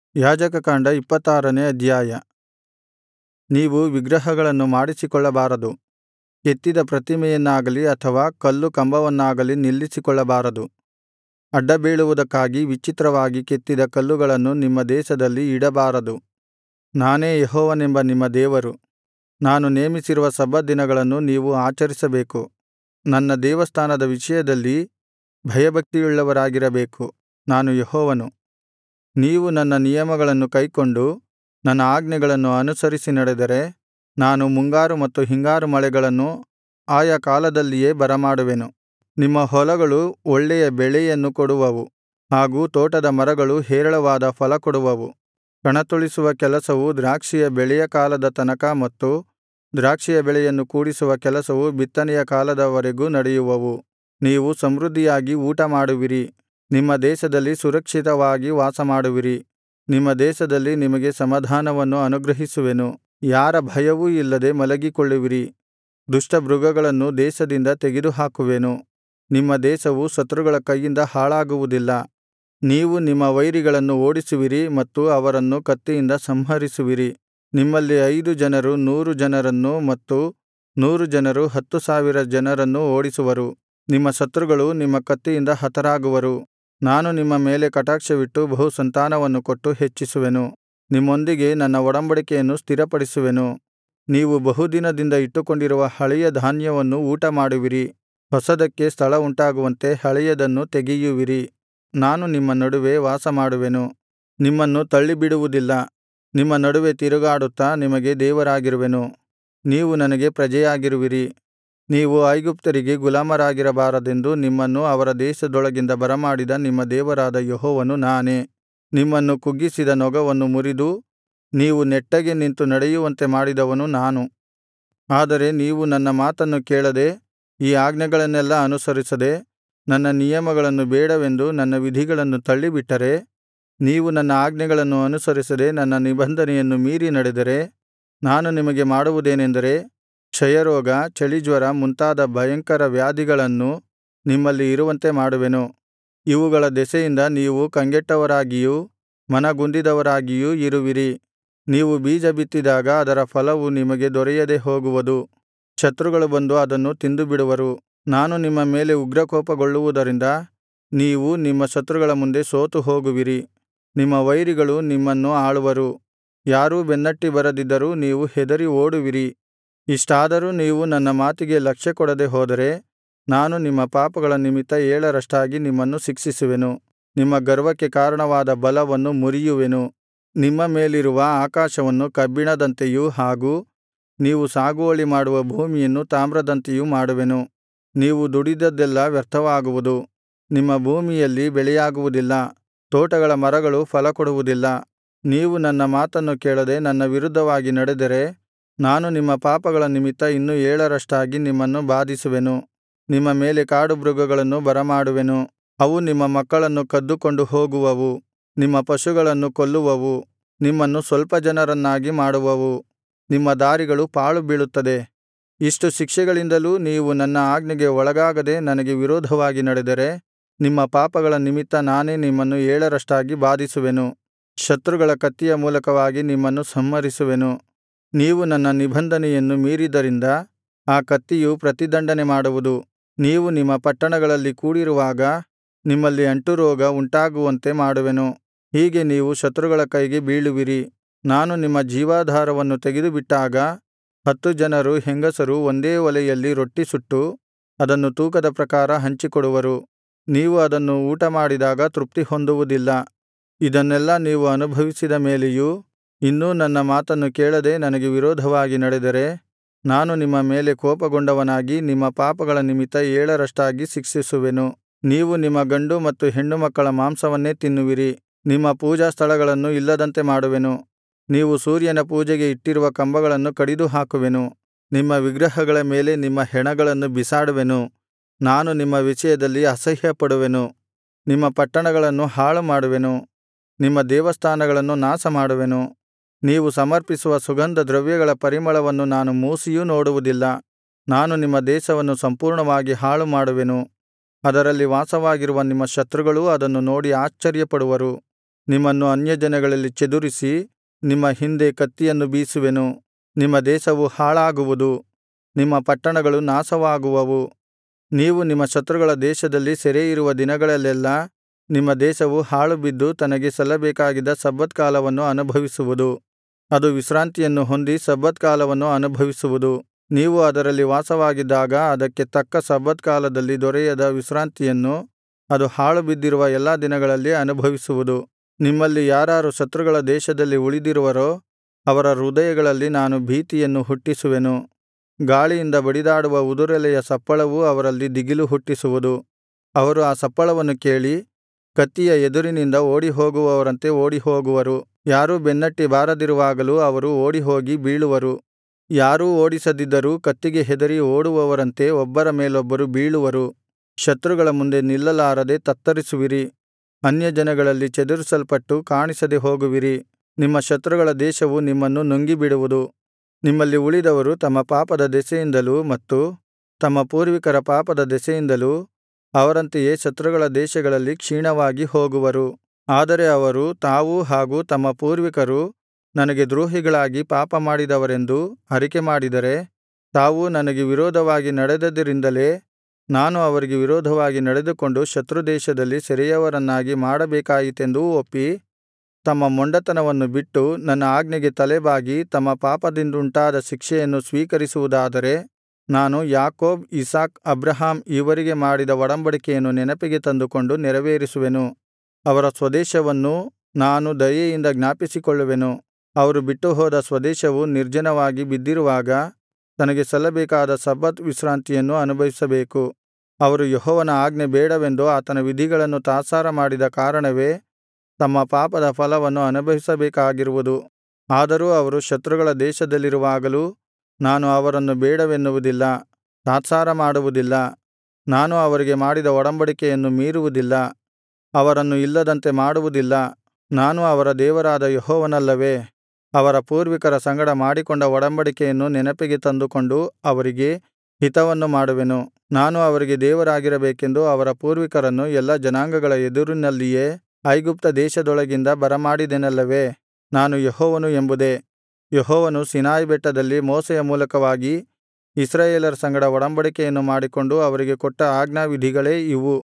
ಯಾಜಕಕಾಂಡ ಇಪ್ಪತ್ತಾರನೇ ಅಧ್ಯಾಯ ನೀವು ವಿಗ್ರಹಗಳನ್ನು ಮಾಡಿಸಿಕೊಳ್ಳಬಾರದು ಕೆತ್ತಿದ ಪ್ರತಿಮೆಯನ್ನಾಗಲಿ ಅಥವಾ ಕಲ್ಲು ಕಂಬವನ್ನಾಗಲಿ ನಿಲ್ಲಿಸಿಕೊಳ್ಳಬಾರದು ಅಡ್ಡಬೀಳುವುದಕ್ಕಾಗಿ ವಿಚಿತ್ರವಾಗಿ ಕೆತ್ತಿದ ಕಲ್ಲುಗಳನ್ನು ನಿಮ್ಮ ದೇಶದಲ್ಲಿ ಇಡಬಾರದು ನಾನೇ ಯೆಹೋವನೆಂಬ ನಿಮ್ಮ ದೇವರು ನಾನು ನೇಮಿಸಿರುವ ಸಬ್ಬತ್ ದಿನಗಳನ್ನು ನೀವು ಆಚರಿಸಬೇಕು ನನ್ನ ದೇವಸ್ಥಾನದ ವಿಷಯದಲ್ಲಿ ಭಯಭಕ್ತಿಯುಳ್ಳವರಾಗಿರಬೇಕು ನಾನು ಯೆಹೋವನು ನೀವು ನನ್ನ ನಿಯಮಗಳನ್ನು ಕೈಕೊಂಡು ನನ್ನ ಆಜ್ಞೆಗಳನ್ನು ಅನುಸರಿಸಿ ನಡೆದರೆ ನಾನು ಮುಂಗಾರು ಮತ್ತು ಹಿಂಗಾರು ಮಳೆಗಳನ್ನು ಆಯಾ ಕಾಲದಲ್ಲಿಯೇ ಬರಮಾಡುವೆನು ನಿಮ್ಮ ಹೊಲಗಳು ಒಳ್ಳೆಯ ಬೆಳೆಯನ್ನು ಕೊಡುವವು ಹಾಗೂ ತೋಟದ ಮರಗಳು ಹೇರಳವಾದ ಫಲಕೊಡುವವು ಕಣತುಳಿಸುವ ಕೆಲಸವು ದ್ರಾಕ್ಷಿಯ ಬೆಳೆಯ ಕಾಲದ ತನಕ ಮತ್ತು ದ್ರಾಕ್ಷಿಯ ಬೆಳೆಯನ್ನು ಕೂಡಿಸುವ ಕೆಲಸವು ಬಿತ್ತನೆಯ ಕಾಲದವರೆಗೂ ನಡೆಯುವವು ನೀವು ಸಮೃದ್ಧಿಯಾಗಿ ಊಟಮಾಡುವಿರಿ ನಿಮ್ಮ ದೇಶದಲ್ಲಿ ಸುರಕ್ಷಿತವಾಗಿ ವಾಸಮಾಡುವಿರಿ ನಿಮ್ಮ ದೇಶದಲ್ಲಿ ನಿಮಗೆ ಸಮಾಧಾನವನ್ನು ಅನುಗ್ರಹಿಸುವೆನು ಯಾರ ಭಯವೂ ಇಲ್ಲದೆ ಮಲಗಿಕೊಳ್ಳುವಿರಿ ದುಷ್ಟಮೃಗಗಳನ್ನು ದೇಶದಿಂದ ತೆಗೆದುಹಾಕುವೆನು ನಿಮ್ಮ ದೇಶವು ಶತ್ರುಗಳ ಕೈಯಿಂದ ಹಾಳಾಗುವುದಿಲ್ಲ ನೀವು ನಿಮ್ಮ ವೈರಿಗಳನ್ನು ಓಡಿಸುವಿರಿ ಮತ್ತು ಅವರನ್ನು ಕತ್ತಿಯಿಂದ ಸಂಹರಿಸುವಿರಿ ನಿಮ್ಮಲ್ಲಿ ಐದು ಜನರು ನೂರು ಜನರನ್ನು ಮತ್ತು ನೂರು ಜನರು ಹತ್ತು ಸಾವಿರ ಜನರನ್ನು ಓಡಿಸುವರು ನಿಮ್ಮ ಶತ್ರುಗಳು ನಿಮ್ಮ ಕತ್ತಿಯಿಂದ ಹತರಾಗುವರು ನಾನು ನಿಮ್ಮ ಮೇಲೆ ಕಟಾಕ್ಷವಿಟ್ಟು ಬಹುಸಂತಾನವನ್ನು ಕೊಟ್ಟು ಹೆಚ್ಚಿಸುವೆನು ನಿಮ್ಮೊಂದಿಗೆ ನನ್ನ ಒಡಂಬಡಿಕೆಯನ್ನು ಸ್ಥಿರಪಡಿಸುವೆನು ನೀವು ಬಹುದಿನದಿಂದ ಇಟ್ಟುಕೊಂಡಿರುವ ಹಳೆಯ ಧಾನ್ಯವನ್ನು ಊಟಮಾಡುವಿರಿ ಹೊಸದಕ್ಕೆ ಸ್ಥಳ ಉಂಟಾಗುವಂತೆ ಹಳೆಯದನ್ನು ತೆಗೆಯುವಿರಿ ನಾನು ನಿಮ್ಮ ನಡುವೆ ವಾಸಮಾಡುವೆನು ನಿಮ್ಮನ್ನು ತಳ್ಳಿಬಿಡುವುದಿಲ್ಲ ನಿಮ್ಮ ನಡುವೆ ತಿರುಗಾಡುತ್ತಾ ನಿಮಗೆ ದೇವರಾಗಿರುವೆನು ನೀವು ನನಗೆ ಪ್ರಜೆಯಾಗಿರುವಿರಿ ನೀವು ಐಗುಪ್ತ್ಯರಿಗೆ ಗುಲಾಮರಾಗಿರಬಾರದೆಂದು ನಿಮ್ಮನ್ನು ಅವರ ದೇಶದೊಳಗಿಂದ ಬರಮಾಡಿದ ನಿಮ್ಮ ದೇವರಾದ ಯೆಹೋವನು ನಾನೇ ನಿಮ್ಮನ್ನು ಕುಗ್ಗಿಸಿದ ನೊಗವನ್ನು ಮುರಿದು ನೀವು ನೆಟ್ಟಗೆ ನಿಂತು ನಡೆಯುವಂತೆ ಮಾಡಿದವನು ನಾನು ಆದರೆ ನೀವು ನನ್ನ ಮಾತನ್ನು ಕೇಳದೆ ಈ ಆಜ್ಞೆಗಳನ್ನೆಲ್ಲಾ ಅನುಸರಿಸದೆ ನನ್ನ ನಿಯಮಗಳನ್ನು ಬೇಡವೆಂದು ನನ್ನ ವಿಧಿಗಳನ್ನು ತಳ್ಳಿಬಿಟ್ಟರೆ ನೀವು ನನ್ನ ಆಜ್ಞೆಗಳನ್ನು ಅನುಸರಿಸದೆ ನನ್ನ ನಿಬಂಧನೆಯನ್ನು ಮೀರಿ ನಡೆದರೆ ನಾನು ನಿಮಗೆ ಮಾಡುವುದೇನೆಂದರೆ ಕ್ಷಯರೋಗ ಚಳಿಜ್ವರ ಮುಂತಾದ ಭಯಂಕರ ವ್ಯಾಧಿಗಳನ್ನು ನಿಮ್ಮಲ್ಲಿ ಇರುವಂತೆ ಮಾಡುವೆನು ಇವುಗಳ ದೆಸೆಯಿಂದ ನೀವು ಕಂಗೆಟ್ಟವರಾಗಿಯೂ ಮನಗುಂದಿದವರಾಗಿಯೂ ಇರುವಿರಿ ನೀವು ಬೀಜ ಬಿತ್ತಿದಾಗ ಅದರ ಫಲವು ನಿಮಗೆ ದೊರೆಯದೆ ಹೋಗುವುದು ಶತ್ರುಗಳು ಬಂದು ಅದನ್ನು ತಿಂದುಬಿಡುವರು ನಾನು ನಿಮ್ಮ ಮೇಲೆ ಉಗ್ರಕೋಪಗೊಳ್ಳುವುದರಿಂದ ನೀವು ನಿಮ್ಮ ಶತ್ರುಗಳ ಮುಂದೆ ಸೋತು ಹೋಗುವಿರಿ ನಿಮ್ಮ ವೈರಿಗಳು ನಿಮ್ಮನ್ನು ಆಳುವರು ಯಾರೂ ಬೆನ್ನಟ್ಟಿ ಬರದಿದ್ದರೂ ನೀವು ಹೆದರಿ ಓಡುವಿರಿ ಇಷ್ಟಾದರೂ ನೀವು ನನ್ನ ಮಾತಿಗೆ ಲಕ್ಷ್ಯಕೊಡದೆ ಹೋದರೆ ನಾನು ನಿಮ್ಮ ಪಾಪಗಳ ನಿಮಿತ್ತ ಏಳರಷ್ಟಾಗಿ ನಿಮ್ಮನ್ನು ಶಿಕ್ಷಿಸುವೆನು ನಿಮ್ಮ ಗರ್ವಕ್ಕೆ ಕಾರಣವಾದ ಬಲವನ್ನು ಮುರಿಯುವೆನು ನಿಮ್ಮ ಮೇಲಿರುವ ಆಕಾಶವನ್ನು ಕಬ್ಬಿಣದಂತೆಯೂ ಹಾಗೂ ನೀವು ಸಾಗುವಳಿ ಮಾಡುವ ಭೂಮಿಯನ್ನು ತಾಮ್ರದಂತೆಯೂ ಮಾಡುವೆನು ನೀವು ದುಡಿದದ್ದೆಲ್ಲಾ ವ್ಯರ್ಥವಾಗುವುದು ನಿಮ್ಮ ಭೂಮಿಯಲ್ಲಿ ಬೆಳೆಯಾಗುವುದಿಲ್ಲ ತೋಟಗಳ ಮರಗಳು ಫಲಕೊಡುವುದಿಲ್ಲ ನೀವು ನನ್ನ ಮಾತನ್ನು ಕೇಳದೆ ನನ್ನ ವಿರುದ್ಧವಾಗಿ ನಡೆದರೆ ನಾನು ನಿಮ್ಮ ಪಾಪಗಳ ನಿಮಿತ್ತ ಇನ್ನೂ ಏಳರಷ್ಟಾಗಿ ನಿಮ್ಮನ್ನು ಬಾಧಿಸುವೆನು ನಿಮ್ಮ ಮೇಲೆ ಕಾಡುಮೃಗಗಳನ್ನು ಬರಮಾಡುವೆನು ಅವು ನಿಮ್ಮ ಮಕ್ಕಳನ್ನು ಕದ್ದುಕೊಂಡು ಹೋಗುವವು ನಿಮ್ಮ ಪಶುಗಳನ್ನು ಕೊಲ್ಲುವವು ನಿಮ್ಮನ್ನು ಸ್ವಲ್ಪ ಜನರನ್ನಾಗಿ ಮಾಡುವವು ನಿಮ್ಮ ದಾರಿಗಳು ಪಾಳು ಬೀಳುತ್ತದೆ ಇಷ್ಟು ಶಿಕ್ಷೆಗಳಿಂದಲೂ ನೀವು ನನ್ನ ಆಜ್ಞೆಗೆ ಒಳಗಾಗದೆ ನನಗೆ ವಿರೋಧವಾಗಿ ನಡೆದರೆ ನಿಮ್ಮ ಪಾಪಗಳ ನಿಮಿತ್ತ ನಾನೇ ನಿಮ್ಮನ್ನು ಏಳರಷ್ಟಾಗಿ ಬಾಧಿಸುವೆನು ಶತ್ರುಗಳ ಕತ್ತಿಯ ಮೂಲಕವಾಗಿ ನಿಮ್ಮನ್ನು ಸಂಹರಿಸುವೆನು ನೀವು ನನ್ನ ನಿಬಂಧನೆಯನ್ನು ಮೀರಿದ್ದರಿಂದ ಆ ಕತ್ತಿಯು ಪ್ರತಿದಂಡನೆ ಮಾಡುವುದು ನೀವು ನಿಮ್ಮ ಪಟ್ಟಣಗಳಲ್ಲಿ ಕೂಡಿರುವಾಗ ನಿಮ್ಮಲ್ಲಿ ಅಂಟುರೋಗ ಉಂಟಾಗುವಂತೆ ಮಾಡುವೆನು ಹೀಗೆ ನೀವು ಶತ್ರುಗಳ ಕೈಗೆ ಬೀಳುವಿರಿ ನಾನು ನಿಮ್ಮ ಜೀವಾಧಾರವನ್ನು ತೆಗೆದುಬಿಟ್ಟಾಗ ಹತ್ತು ಜನರು ಹೆಂಗಸರು ಒಂದೇ ಒಲೆಯಲ್ಲಿ ರೊಟ್ಟಿ ಸುಟ್ಟು ಅದನ್ನು ತೂಕದ ಪ್ರಕಾರ ಹಂಚಿಕೊಡುವರು ನೀವು ಅದನ್ನು ಊಟಮಾಡಿದಾಗ ತೃಪ್ತಿ ಹೊಂದುವುದಿಲ್ಲ ಇದನ್ನೆಲ್ಲಾ ನೀವು ಅನುಭವಿಸಿದ ಮೇಲೆಯೂ ಇನ್ನೂ ನನ್ನ ಮಾತನ್ನು ಕೇಳದೆ ನನಗೆ ವಿರೋಧವಾಗಿ ನಡೆದರೆ ನಾನು ನಿಮ್ಮ ಮೇಲೆ ಕೋಪಗೊಂಡವನಾಗಿ ನಿಮ್ಮ ಪಾಪಗಳ ನಿಮಿತ್ತ ಏಳರಷ್ಟಾಗಿ ಶಿಕ್ಷಿಸುವೆನು ನೀವು ನಿಮ್ಮ ಗಂಡು ಮತ್ತು ಹೆಣ್ಣು ಮಕ್ಕಳ ಮಾಂಸವನ್ನೇ ತಿನ್ನುವಿರಿ ನಿಮ್ಮ ಪೂಜಾಸ್ಥಳಗಳನ್ನು ಇಲ್ಲದಂತೆ ಮಾಡುವೆನು ನೀವು ಸೂರ್ಯನ ಪೂಜೆಗೆ ಇಟ್ಟಿರುವ ಕಂಬಗಳನ್ನು ಕಡಿದು ಹಾಕುವೆನು ನಿಮ್ಮ ವಿಗ್ರಹಗಳ ಮೇಲೆ ನಿಮ್ಮ ಹೆಣಗಳನ್ನು ಬಿಸಾಡುವೆನು ನಾನು ನಿಮ್ಮ ವಿಷಯದಲ್ಲಿ ಅಸಹ್ಯಪಡುವೆನು ನಿಮ್ಮ ಪಟ್ಟಣಗಳನ್ನು ಹಾಳು ಮಾಡುವೆನು ನಿಮ್ಮ ದೇವಸ್ಥಾನಗಳನ್ನು ನಾಶಮಾಡುವೆನು ನೀವು ಸಮರ್ಪಿಸುವ ಸುಗಂಧ ದ್ರವ್ಯಗಳ ಪರಿಮಳವನ್ನು ನಾನು ಮೂಸಿಯೂ ನೋಡುವುದಿಲ್ಲ ನಾನು ನಿಮ್ಮ ದೇಶವನ್ನು ಸಂಪೂರ್ಣವಾಗಿ ಹಾಳು ಮಾಡುವೆನು ಅದರಲ್ಲಿ ವಾಸವಾಗಿರುವ ನಿಮ್ಮ ಶತ್ರುಗಳೂ ಅದನ್ನು ನೋಡಿ ಆಶ್ಚರ್ಯಪಡುವರು ನಿಮ್ಮನ್ನು ಅನ್ಯಜನಗಳಲ್ಲಿ ಚದುರಿಸಿ ನಿಮ್ಮ ಹಿಂದೆ ಕತ್ತಿಯನ್ನು ಬೀಸುವೆನು ನಿಮ್ಮ ದೇಶವು ಹಾಳಾಗುವುದು ನಿಮ್ಮ ಪಟ್ಟಣಗಳು ನಾಶವಾಗುವವು ನೀವು ನಿಮ್ಮ ಶತ್ರುಗಳ ದೇಶದಲ್ಲಿ ಸೆರೆಯಿರುವ ದಿನಗಳಲ್ಲೆಲ್ಲಾ ನಿಮ್ಮ ದೇಶವು ಹಾಳುಬಿದ್ದು ತನಗೆ ಸಲ್ಲಬೇಕಾಗಿದ್ದ ಸಬ್ಬತ್ ಕಾಲವನ್ನು ಅನುಭವಿಸುವುದು ಅದು ವಿಶ್ರಾಂತಿಯನ್ನು ಹೊಂದಿ ಸಬ್ಬತ್ ಕಾಲವನ್ನು ಅನುಭವಿಸುವುದು ನೀವು ಅದರಲ್ಲಿ ವಾಸವಾಗಿದ್ದಾಗ ಅದಕ್ಕೆ ತಕ್ಕ ಸಬ್ಬತ್ ಕಾಲದಲ್ಲಿ ದೊರೆಯದ ವಿಶ್ರಾಂತಿಯನ್ನು ಅದು ಹಾಳುಬಿದ್ದಿರುವ ಎಲ್ಲಾ ದಿನಗಳಲ್ಲಿ ಅನುಭವಿಸುವುದು ನಿಮ್ಮಲ್ಲಿ ಯಾರಾರು ಶತ್ರುಗಳ ದೇಶದಲ್ಲಿ ಉಳಿದಿರುವರೋ ಅವರ ಹೃದಯಗಳಲ್ಲಿ ನಾನು ಭೀತಿಯನ್ನು ಹುಟ್ಟಿಸುವೆನು ಗಾಳಿಯಿಂದ ಬಡಿದಾಡುವ ಉದುರೆಲೆಯ ಸಪ್ಪಳವು ಅವರಲ್ಲಿ ದಿಗಿಲು ಹುಟ್ಟಿಸುವುದು ಅವರು ಆ ಸಪ್ಪಳವನ್ನು ಕೇಳಿ ಕತ್ತಿಯ ಎದುರಿನಿಂದ ಓಡಿಹೋಗುವವರಂತೆ ಓಡಿಹೋಗುವರು ಯಾರೂ ಬೆನ್ನಟ್ಟಿ ಬಾರದಿರುವಾಗಲೂ ಅವರು ಓಡಿಹೋಗಿ ಬೀಳುವರು ಯಾರೂ ಓಡಿಸದಿದ್ದರೂ ಕತ್ತಿಗೆ ಹೆದರಿ ಓಡುವವರಂತೆ ಒಬ್ಬರ ಮೇಲೊಬ್ಬರು ಬೀಳುವರು ಶತ್ರುಗಳ ಮುಂದೆ ನಿಲ್ಲಲಾರದೆ ತತ್ತರಿಸುವಿರಿ ಅನ್ಯಜನಗಳಲ್ಲಿ ಚದುರಿಸಲ್ಪಟ್ಟು ಕಾಣಿಸದೆ ಹೋಗುವಿರಿ ನಿಮ್ಮ ಶತ್ರುಗಳ ದೇಶವು ನಿಮ್ಮನ್ನು ನುಂಗಿಬಿಡುವುದು ನಿಮ್ಮಲ್ಲಿ ಉಳಿದವರು ತಮ್ಮ ಪಾಪದ ದೆಸೆಯಿಂದಲೂ ಮತ್ತು ತಮ್ಮ ಪೂರ್ವಿಕರ ಪಾಪದ ದೆಸೆಯಿಂದಲೂ ಅವರಂತೆಯೇ ಶತ್ರುಗಳ ದೇಶಗಳಲ್ಲಿ ಕ್ಷೀಣವಾಗಿ ಹೋಗುವರು ಆದರೆ ಅವರು ತಾವೂ ಹಾಗೂ ತಮ್ಮ ಪೂರ್ವಿಕರು ನನಗೆ ದ್ರೋಹಿಗಳಾಗಿ ಪಾಪಮಾಡಿದವರೆಂದು ಅರಿಕೆಮಾಡಿದರೆ ತಾವು ನನಗೆ ವಿರೋಧವಾಗಿ ನಡೆದದರಿಂದಲೇ ನಾನು ಅವರಿಗೆ ವಿರೋಧವಾಗಿ ನಡೆದುಕೊಂಡು ಶತ್ರುದೇಶದಲ್ಲಿ ಸೆರೆಯವರನ್ನಾಗಿ ಮಾಡಬೇಕಾಯಿತೆಂದೂ ಒಪ್ಪಿ ತಮ್ಮ ಮೊಂಡತನವನ್ನು ಬಿಟ್ಟು ನನ್ನ ಆಜ್ಞೆಗೆ ತಲೆಬಾಗಿ ತಮ್ಮ ಪಾಪದಿಂದುಂಟಾದ ಶಿಕ್ಷೆಯನ್ನು ಸ್ವೀಕರಿಸುವುದಾದರೆ ನಾನು ಯಾಕೋಬ್ ಇಸಾಕ್ ಅಬ್ರಹಾಮ್ ಇವರಿಗೆ ಮಾಡಿದ ಒಡಂಬಡಿಕೆಯನ್ನು ನೆನಪಿಗೆ ತಂದುಕೊಂಡು ನೆರವೇರಿಸುವೆನು ಅವರ ಸ್ವದೇಶವನ್ನೂ ನಾನು ದಯೆಯಿಂದ ಜ್ಞಾಪಿಸಿಕೊಳ್ಳುವೆನು ಅವರು ಬಿಟ್ಟುಹೋದ ಸ್ವದೇಶವು ನಿರ್ಜನವಾಗಿ ಬಿದ್ದಿರುವಾಗ ತನಗೆ ಸಲ್ಲಬೇಕಾದ ಸಬ್ಬತ್ ವಿಶ್ರಾಂತಿಯನ್ನು ಅನುಭವಿಸಬೇಕು ಅವರು ಯೆಹೋವನ ಆಜ್ಞೆ ಬೇಡವೆಂದು ಆತನ ವಿಧಿಗಳನ್ನು ತಾತ್ಸಾರ ಮಾಡಿದ ಕಾರಣವೇ ತಮ್ಮ ಪಾಪದ ಫಲವನ್ನು ಅನುಭವಿಸಬೇಕಾಗಿರುವುದು ಆದರೂ ಅವರು ಶತ್ರುಗಳ ದೇಶದಲ್ಲಿರುವಾಗಲೂ ನಾನು ಅವರನ್ನು ಬೇಡವೆನ್ನುವುದಿಲ್ಲ ತಾತ್ಸಾರ ಮಾಡುವುದಿಲ್ಲ ನಾನು ಅವರಿಗೆ ಮಾಡಿದ ಒಡಂಬಡಿಕೆಯನ್ನು ಮೀರುವುದಿಲ್ಲ ಅವರನ್ನು ಇಲ್ಲದಂತೆ ಮಾಡುವುದಿಲ್ಲ ನಾನು ಅವರ ದೇವರಾದ ಯೆಹೋವನಲ್ಲವೇ ಅವರ ಪೂರ್ವಿಕರ ಸಂಗಡ ಮಾಡಿಕೊಂಡ ಒಡಂಬಡಿಕೆಯನ್ನು ನೆನಪಿಗೆ ತಂದುಕೊಂಡು ಅವರಿಗೆ ಹಿತವನ್ನು ಮಾಡುವೆನು ನಾನು ಅವರಿಗೆ ದೇವರಾಗಿರಬೇಕೆಂದು ಅವರ ಪೂರ್ವಿಕರನ್ನು ಎಲ್ಲಾ ಜನಾಂಗಗಳ ಎದುರಿನಲ್ಲಿಯೇ ಐಗುಪ್ತ ದೇಶದೊಳಗಿಂದ ಬರಮಾಡಿದೆನಲ್ಲವೇ ನಾನು ಯೆಹೋವನು ಎಂಬುದೇ ಯೆಹೋವನು ಸೀನಾಯಿ ಬೆಟ್ಟದಲ್ಲಿ ಮೋಶೆಯ ಮೂಲಕವಾಗಿ ಇಸ್ರಾಯೇಲರ ಸಂಗಡ ಒಡಂಬಡಿಕೆಯನ್ನು ಮಾಡಿಕೊಂಡು ಅವರಿಗೆ ಕೊಟ್ಟ ಆಜ್ಞಾವಿಧಿಗಳೇ ಇವು